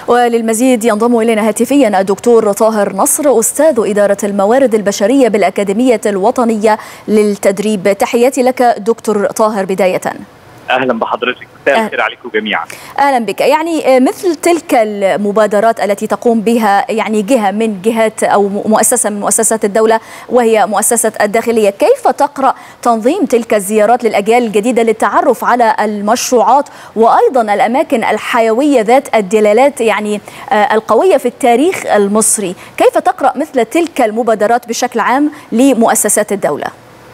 وللمزيد ينضم إلينا هاتفيا الدكتور طاهر نصر أستاذ إدارة الموارد البشرية بالأكاديمية الوطنية للتدريب تحياتي لك دكتور طاهر بداية اهلا بحضرتك مساء الخير عليكم جميعا اهلا بك يعني مثل تلك المبادرات التي تقوم بها يعني جهه من جهات او مؤسسه من مؤسسات الدوله وهي مؤسسه الداخليه كيف تقرا تنظيم تلك الزيارات للاجيال الجديده للتعرف على المشروعات وايضا الاماكن الحيويه ذات الدلالات يعني القويه في التاريخ المصري كيف تقرا مثل تلك المبادرات بشكل عام لمؤسسات الدوله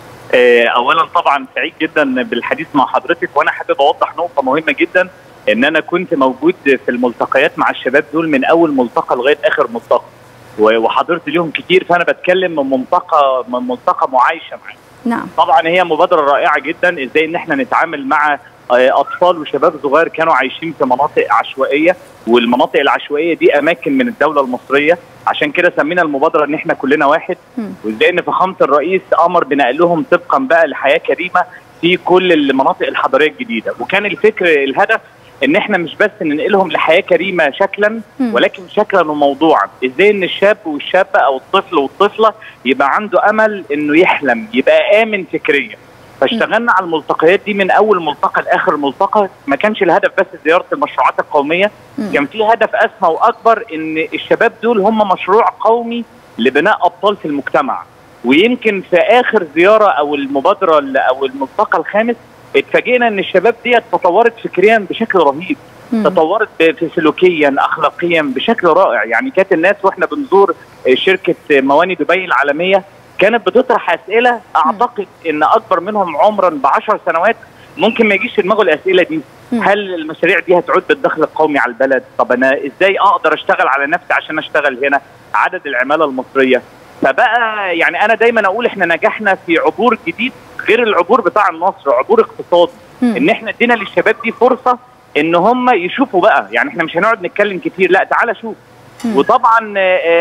اولا طبعا سعيد جدا بالحديث مع حضرتك وانا حابب اوضح نقطه مهمه جدا ان انا كنت موجود في الملتقيات مع الشباب دول من اول ملتقى لغايه اخر ملتقى وحضرت ليهم كتير فانا بتكلم من منطقه من ملتقى معايشه معاهم نعم طبعا هي مبادره رائعه جدا ازاي ان احنا نتعامل مع اطفال وشباب صغير كانوا عايشين في مناطق عشوائيه والمناطق العشوائيه دي اماكن من الدوله المصريه عشان كده سمينا المبادره ان احنا كلنا واحد وازاي ان فخامه الرئيس امر بنقلهم طبقا بقى لحياه كريمه في كل المناطق الحضريه الجديده وكان الفكر الهدف ان احنا مش بس ننقلهم لحياه كريمه شكلا ولكن شكلا وموضوعا ازاي ان الشاب والشابه او الطفل والطفله يبقى عنده امل انه يحلم يبقى امن فكريا فاشتغلنا على الملتقيات دي من اول ملتقى لاخر ملتقى ما كانش الهدف بس زياره المشروعات القوميه كان في هدف اسمى واكبر ان الشباب دول هم مشروع قومي لبناء ابطال في المجتمع ويمكن في اخر زياره او المبادره او الملتقى الخامس اتفاجئنا ان الشباب ديت تطورت فكريا بشكل رهيب مم. تطورت سلوكيا اخلاقيا بشكل رائع يعني كانت الناس واحنا بنزور شركه مواني دبي العالميه كانت بتطرح اسئله اعتقد ان اكبر منهم عمرا ب 10 سنوات ممكن ما يجيش في دماغه الاسئله دي هل المشاريع دي هتعود بالدخل القومي على البلد طب انا ازاي اقدر اشتغل على نفسي عشان اشتغل هنا عدد العماله المصريه فبقى يعني انا دايما اقول احنا نجحنا في عبور جديد غير العبور بتاع النصر عبور اقتصادي ان احنا ادينا للشباب دي فرصه ان هم يشوفوا بقى يعني احنا مش هنقعد نتكلم كتير لا تعالى شوف وطبعا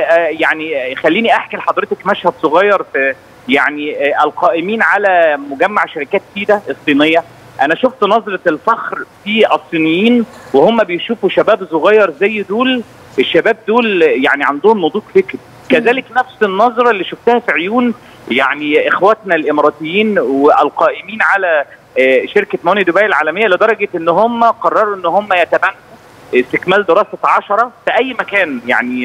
يعني خليني احكي لحضرتك مشهد صغير في يعني القائمين على مجمع شركات سيدا الصينيه انا شفت نظره الفخر في الصينيين وهم بيشوفوا شباب صغير زي دول الشباب دول يعني عندهم نضوج فكري كذلك نفس النظره اللي شفتها في عيون يعني اخواتنا الاماراتيين والقائمين على شركه موني دبي العالميه لدرجه ان هم قرروا ان هم يتبنوا استكمال دراسه 10 في اي مكان يعني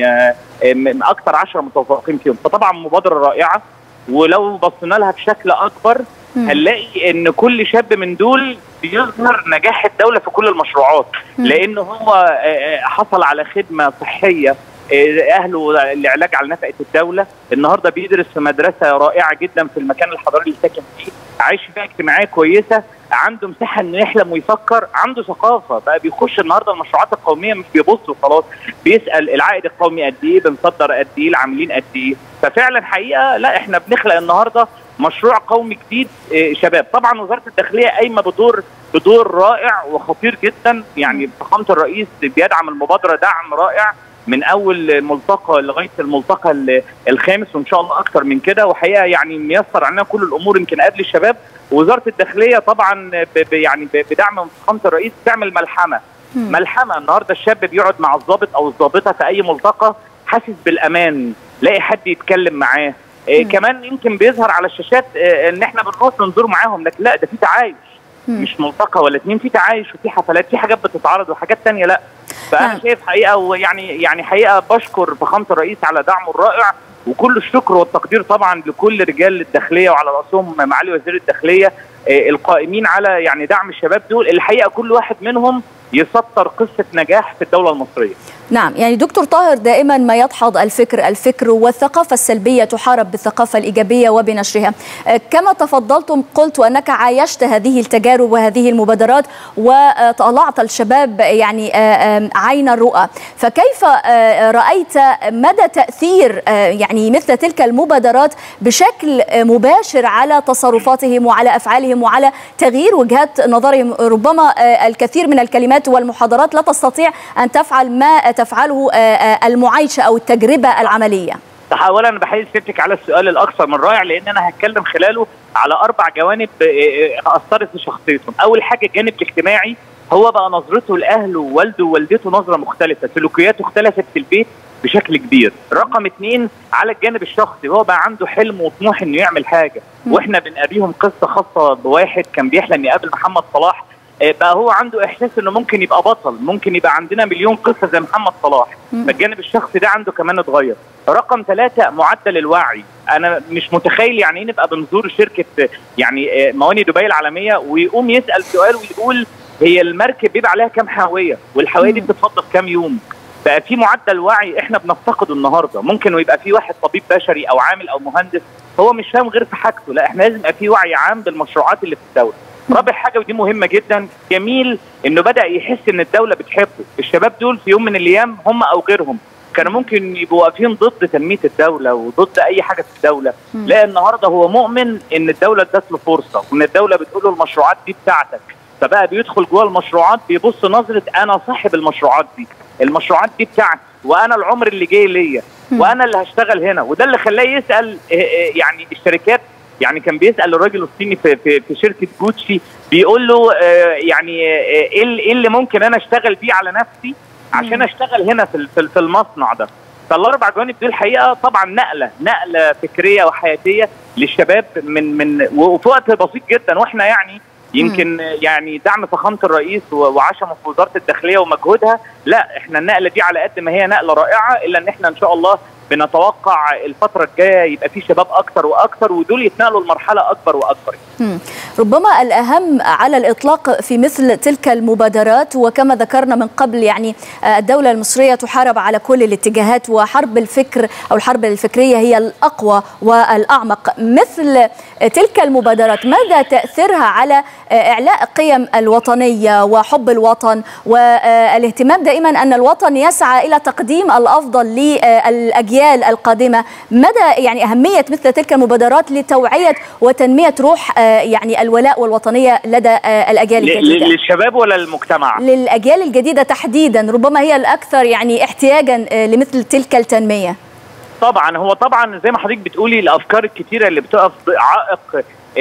اكثر 10 متفوقين فيهم فطبعا مبادره رائعه ولو بصينا لها بشكل اكبر هنلاقي ان كل شاب من دول بيظهر نجاح الدوله في كل المشروعات لان هو حصل على خدمه صحيه اهله العلاج على نفقه الدوله النهارده بيدرس في مدرسه رائعه جدا في المكان الحضاري اللي ساكن فيه عايش فيها اجتماعيه كويسه عنده مساحه انه يحلم ويفكر عنده ثقافه بقى بيخش النهارده المشروعات القوميه مش بيبص وخلاص بيسال العائد القومي قد ايه بنصدر قد ايه العاملين قد ايه ففعلا حقيقه لا احنا بنخلق النهارده مشروع قومي جديد شباب طبعا وزاره الداخليه قايمه بدور بدور رائع وخطير جدا يعني فخامه الرئيس بيدعم المبادره دعم رائع من اول ملتقى لغايه الملتقى الخامس وان شاء الله اكثر من كده وحقيقه يعني ميسر علينا كل الامور يمكن قبل الشباب وزاره الداخليه طبعا يعني بدعم فخامه الرئيس تعمل ملحمه ملحمه النهارده الشاب بيقعد مع الضابط او الضابطه في اي ملتقى حاسس بالامان لاقي حد يتكلم معاه إيه كمان يمكن بيظهر على الشاشات إيه ان احنا بنروح ننظر معاهم لكن لا ده في تعايش مم. مش ملتقى ولا اتنين في تعايش وفي حفلات في حاجات بتتعرض وحاجات تانية لا فانا نعم. شايف حقيقه ويعني يعني حقيقه بشكر فخامه الرئيس على دعمه الرائع وكل الشكر والتقدير طبعا لكل رجال الداخليه وعلى راسهم معالي وزير الداخليه إيه القائمين على يعني دعم الشباب دول الحقيقه كل واحد منهم يسطر قصه نجاح في الدوله المصريه نعم يعني دكتور طاهر دائما ما يدحض الفكر الفكر والثقافة السلبية تحارب بالثقافة الإيجابية وبنشرها كما تفضلتم قلت أنك عايشت هذه التجارب وهذه المبادرات وطلعت الشباب يعني عين الرؤى فكيف رأيت مدى تأثير يعني مثل تلك المبادرات بشكل مباشر على تصرفاتهم وعلى أفعالهم وعلى تغيير وجهات نظرهم ربما الكثير من الكلمات والمحاضرات لا تستطيع أن تفعل ما تفعله المعايشه او التجربه العمليه؟ اولا انا بحيي سيادتك على السؤال الاكثر من رائع لان انا هتكلم خلاله على اربع جوانب اثرت في شخصيتهم، اول حاجه الجانب الاجتماعي هو بقى نظرته لاهله ووالده ووالدته نظره مختلفه سلوكياته اختلفت في البيت بشكل كبير رقم اتنين على الجانب الشخصي هو بقى عنده حلم وطموح انه يعمل حاجه واحنا بنقابلهم قصه خاصه بواحد كان بيحلم يقابل محمد صلاح بقى هو عنده احساس انه ممكن يبقى بطل ممكن يبقى عندنا مليون قصه زي محمد صلاح فالجانب الشخصي ده عنده كمان اتغير رقم ثلاثة معدل الوعي انا مش متخيل يعني ايه نبقى بنزور شركه يعني مواني دبي العالميه ويقوم يسال سؤال ويقول هي المركب بيبقى عليها كام حاويه والحاويه دي بتتفضل كام يوم بقى في معدل وعي احنا بنفتقده النهارده ممكن يبقى في واحد طبيب بشري او عامل او مهندس هو مش فاهم غير في حاجته لا احنا لازم يبقى في وعي عام بالمشروعات اللي في الدوله رابع حاجه ودي مهمه جدا جميل انه بدا يحس ان الدوله بتحبه الشباب دول في يوم من الايام هم او غيرهم كانوا ممكن يبقوا واقفين ضد تنميه الدوله وضد اي حاجه في الدوله لا النهارده هو مؤمن ان الدوله ادت له فرصه وان الدوله بتقول له المشروعات دي بتاعتك فبقى بيدخل جوه المشروعات بيبص نظره انا صاحب المشروعات دي المشروعات دي بتاعتي وانا العمر اللي جاي ليا وانا اللي هشتغل هنا وده اللي خلاه يسال يعني الشركات يعني كان بيسال الراجل الصيني في في, في شركه جوتشي بيقول له آه يعني ايه اللي ممكن انا اشتغل بيه على نفسي عشان اشتغل هنا في في المصنع ده فالاربع جوانب دي الحقيقه طبعا نقله نقله فكريه وحياتيه للشباب من من وفي وقت بسيط جدا واحنا يعني يمكن يعني دعم فخامه الرئيس وعشمه في وزاره الداخليه ومجهودها لا احنا النقله دي على قد ما هي نقله رائعه الا ان احنا ان شاء الله بنتوقع الفترة الجاية يبقى في شباب أكثر وأكثر ودول يتنقلوا لمرحلة أكبر وأكبر ربما الأهم على الإطلاق في مثل تلك المبادرات وكما ذكرنا من قبل يعني الدولة المصرية تحارب على كل الاتجاهات وحرب الفكر أو الحرب الفكرية هي الأقوى والأعمق مثل تلك المبادرات ماذا تأثيرها على إعلاء قيم الوطنية وحب الوطن والاهتمام دائما أن الوطن يسعى إلى تقديم الأفضل للأجيال القادمة مدى يعني أهمية مثل تلك المبادرات لتوعية وتنمية روح يعني الولاء والوطنية لدى الأجيال الجديدة للشباب ولا المجتمع؟ للأجيال الجديدة تحديدا ربما هي الأكثر يعني احتياجا لمثل تلك التنمية طبعا هو طبعا زي ما حضرتك بتقولي الافكار الكتيره اللي بتقف عائق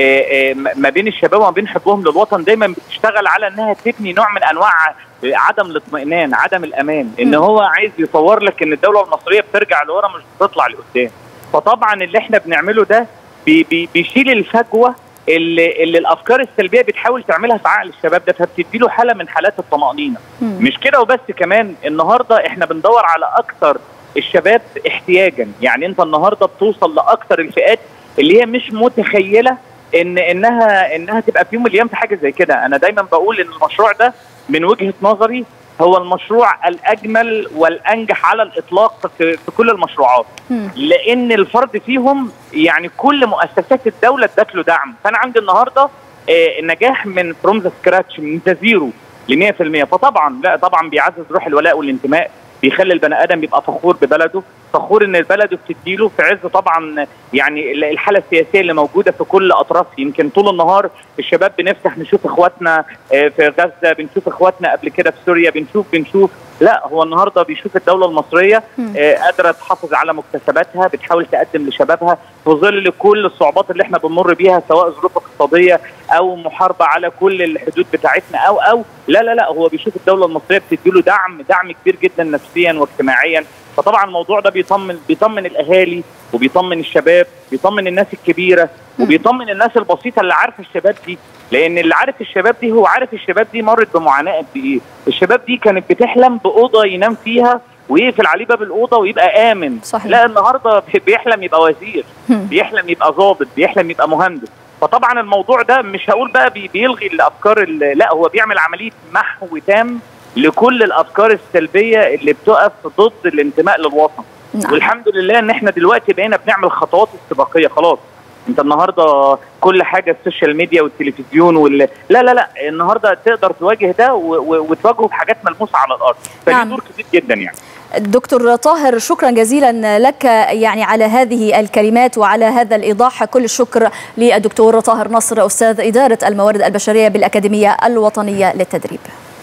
ما بين الشباب وما بين حبهم للوطن دايما بتشتغل على انها تبني نوع من انواع عدم الاطمئنان عدم الامان ان هو عايز يصور لك ان الدوله المصريه بترجع لورا مش بتطلع لقدام فطبعا اللي احنا بنعمله ده بي بي بيشيل الفجوه اللي, اللي الافكار السلبيه بتحاول تعملها في عقل الشباب ده فبتدي له حاله من حالات الطمانينه مش كده وبس كمان النهارده احنا بندور على اكثر الشباب احتياجا يعني انت النهارده بتوصل لاكثر الفئات اللي هي مش متخيله ان انها انها تبقى في يوم من الايام في حاجه زي كده انا دايما بقول ان المشروع ده من وجهه نظري هو المشروع الاجمل والانجح على الاطلاق في, في كل المشروعات لان الفرد فيهم يعني كل مؤسسات الدوله ادت له دعم فانا عندي النهارده آه نجاح من فروم ذا سكراتش من ذا زيرو ل 100% فطبعا لا طبعا بيعزز روح الولاء والانتماء بيخلي البني ادم يبقى فخور ببلده فخور ان البلد بتديله في عز طبعا يعني الحاله السياسيه اللي موجوده في كل اطراف يمكن طول النهار الشباب بنفتح نشوف اخواتنا في غزه بنشوف اخواتنا قبل كده في سوريا بنشوف بنشوف لا هو النهارده بيشوف الدوله المصريه قادره تحافظ على مكتسباتها بتحاول تقدم لشبابها في ظل كل الصعوبات اللي احنا بنمر بيها سواء ظروف اقتصاديه او محاربه على كل الحدود بتاعتنا او او لا لا لا هو بيشوف الدوله المصريه بتديله دعم دعم كبير جدا نفسيا واجتماعيا فطبعا الموضوع ده بيطمن بيطمن الاهالي وبيطمن الشباب بيطمن الناس الكبيره وبيطمن الناس البسيطه اللي عارفه الشباب دي لان اللي عارف الشباب دي هو عارف الشباب دي مرت بمعاناه قد ايه الشباب دي كانت بتحلم باوضه ينام فيها ويقفل عليه باب الاوضه ويبقى امن صحيح. لا النهارده بيحلم يبقى وزير بيحلم يبقى ضابط بيحلم يبقى مهندس فطبعا الموضوع ده مش هقول بقى بيلغي الافكار لا هو بيعمل عمليه محو تام لكل الافكار السلبيه اللي بتقف ضد الانتماء للوطن نعم. والحمد لله ان احنا دلوقتي بقينا بنعمل خطوات استباقيه خلاص انت النهارده كل حاجه السوشيال ميديا والتلفزيون وال... لا لا لا النهارده تقدر تواجه ده و... و... وتواجهه بحاجات ملموسه على الارض فدي نعم. دور كبير جدا يعني دكتور طاهر شكرا جزيلا لك يعني على هذه الكلمات وعلى هذا الايضاح كل الشكر للدكتور طاهر نصر استاذ اداره الموارد البشريه بالاكاديميه الوطنيه للتدريب